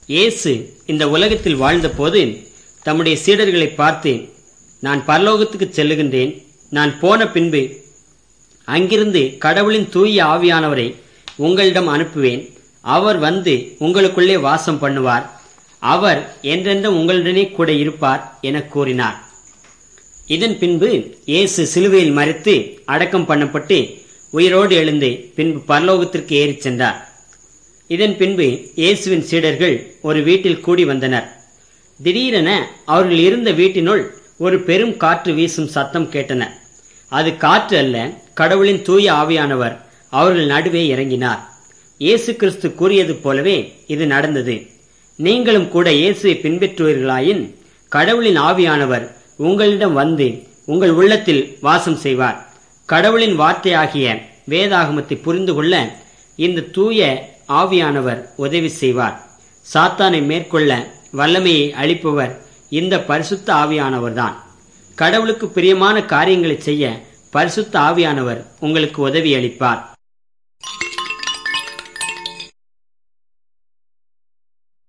இயேசு இந்த உலகத்தில் வாழ்ந்தபோது தம்முடைய சீடர்களை பார்த்து நான் பரலோகத்துக்கு செல்லுகின்றேன் நான் போன பின்பு அங்கிருந்து கடவுளின் தூய ஆவியானவரை உங்களிடம் அனுப்புவேன் அவர் வந்து உங்களுக்குள்ளே வாசம் பண்ணுவார் அவர் என்றென்றும் உங்களுடனே கூட இருப்பார் என கூறினார் இதன் பின்பு இயேசு சிலுவையில் மறித்து அடக்கம் பண்ணப்பட்டு உயிரோடு எழுந்து பின்பு பரலோகத்திற்கு ஏறிச் சென்றார் இதன் பின்பு இயேசுவின் சீடர்கள் ஒரு வீட்டில் கூடி வந்தனர் திடீரென அவர்கள் இருந்த வீட்டினுள் ஒரு பெரும் காற்று வீசும் சத்தம் கேட்டன அது காற்று அல்ல கடவுளின் தூய ஆவியானவர் அவர்கள் நடுவே இறங்கினார் இயேசு கிறிஸ்து கூறியது போலவே இது நடந்தது நீங்களும் கூட இயேசுவை பின்பற்றுவீர்களாயின் கடவுளின் ஆவியானவர் உங்களிடம் வந்து உங்கள் உள்ளத்தில் வாசம் செய்வார் கடவுளின் வார்த்தையாகிய வேதாகமத்தை புரிந்து கொள்ள இந்த தூய ஆவியானவர் உதவி செய்வார் சாத்தானை மேற்கொள்ள வல்லமையை அளிப்பவர் இந்த பரிசுத்த ஆவியானவர்தான் கடவுளுக்கு பிரியமான காரியங்களை செய்ய பரிசுத்த ஆவியானவர் உங்களுக்கு உதவி அளிப்பார்